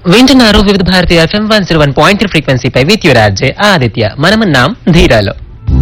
వింటున్నారు Vividh Bharati FM one zero one point three ఫ్రీక్వెన్సీపై with your RJ Aditya మనమున్నాం ధీరాలో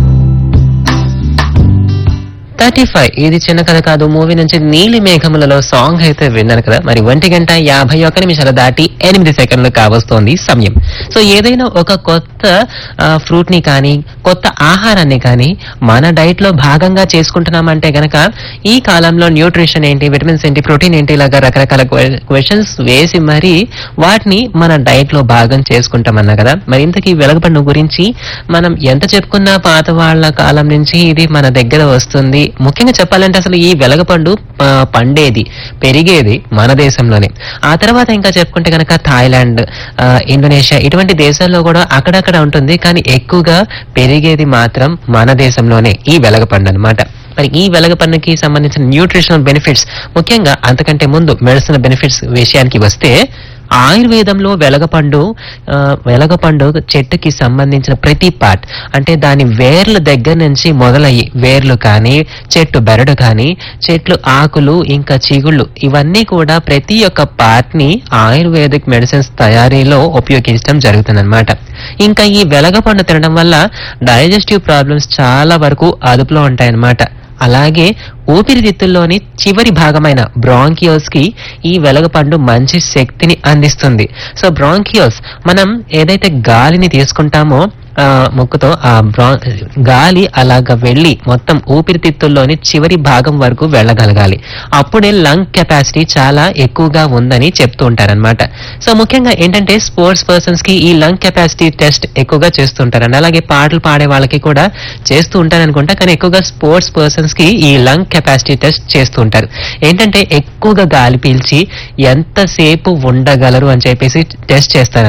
థర్టీ ఫైవ్ ఇది చిన్న కథ కాదు మూవీ నుంచి నీలి మేఘములలో సాంగ్ అయితే విన్నాను కదా మరి ఒంటి గంట యాభై ఒక్క నిమిషాలు దాటి ఎనిమిది సెకండ్లు కావస్తోంది సమయం సో ఏదైనా ఒక కొత్త ఫ్రూట్ ని కానీ కొత్త ఆహారాన్ని కానీ మన డైట్ లో భాగంగా చేసుకుంటున్నామంటే గనక ఈ కాలంలో న్యూట్రిషన్ ఏంటి విటమిన్స్ ఏంటి ప్రోటీన్ ఏంటి ఇలాగా రకరకాల క్వశ్చన్స్ వేసి మరి వాటిని మన డైట్ లో భాగం చేసుకుంటామన్నా కదా మరి ఇంతకీ వెలగపండు గురించి మనం ఎంత చెప్పుకున్నా పాత వాళ్ళ కాలం నుంచి ఇది మన దగ్గర వస్తుంది ముఖ్యంగా చెప్పాలంటే అసలు ఈ వెలగపండు ఆ, పండేది పెరిగేది మన దేశంలోనే ఆ తర్వాత ఇంకా చెప్పుకుంటే కనుక థాయిలాండ్ ఆ, ఇండోనేషియా ఇటువంటి దేశాల్లో కూడా అక్కడక్కడ ఉంటుంది కానీ ఎక్కువగా పెరిగేది మాత్రం మన దేశంలోనే ఈ వెలగపండు అన్నమాట మరి ఈ వెలగపండుకి సంబంధించిన న్యూట్రిషనల్ బెనిఫిట్స్ ముఖ్యంగా అంతకంటే ముందు మెడిసినల్ బెనిఫిట్స్ విషయానికి వస్తే ఆయుర్వేదంలో వెలగపండు ఆ, వెలగపండు చెట్టుకి సంబంధించిన ప్రతి పార్ట్ అంటే దాని వేర్ల దగ్గర నుంచి మొదలయ్యి వేర్లు కానీ చెట్టు బెరడు కానీ చెట్లు ఆకులు ఇంకా చిగుళ్ళు ఇవన్నీ కూడా ప్రతి ఒక్క పార్ట్ ని ఆయుర్వేదిక్ మెడిసిన్స్ తయారీలో ఉపయోగించడం జరుగుతుందన్నమాట ఇంకా ఈ వెలగపండు తినడం వల్ల డైజెస్టివ్ ప్రాబ్లమ్స్ చాలా వరకు అదుపులో ఉంటాయన్నమాట అలాగే ఊపిరితిత్తుల్లోని చివరి భాగమైన బ్రాంకియోల్స్ కి ఈ వెలగపండు మంచి శక్తిని అందిస్తుంది సో బ్రాంకియోల్స్ మనం ఏదైతే గాలిని తీసుకుంటామో ఆ, ముక్కుతో ఆ బ్రా గాలి అలాగ వెళ్ళి మొత్తం ఊపిరితిత్తుల్లోని చివరి భాగం వరకు వెళ్ళగలగాలి అప్పుడే లంగ్ కెపాసిటీ చాలా ఎక్కువగా ఉందని చెప్తూ ఉంటారన్నమాట సో ముఖ్యంగా ఏంటంటే స్పోర్ట్స్ పర్సన్స్ కి ఈ లంగ్ కెపాసిటీ టెస్ట్ ఎక్కువగా చేస్తుంటారండి అలాగే పాటలు పాడే వాళ్ళకి కూడా చేస్తూ ఉంటారనుకుంటా కానీ ఎక్కువగా స్పోర్ట్స్ పర్సన్స్ కి ఈ లంగ్ కెపాసిటీ టెస్ట్ చేస్తూ ఉంటారు ఏంటంటే ఎక్కువగా గాలి పీల్చి ఎంతసేపు ఉండగలరు అని చెప్పేసి టెస్ట్ చేస్తారు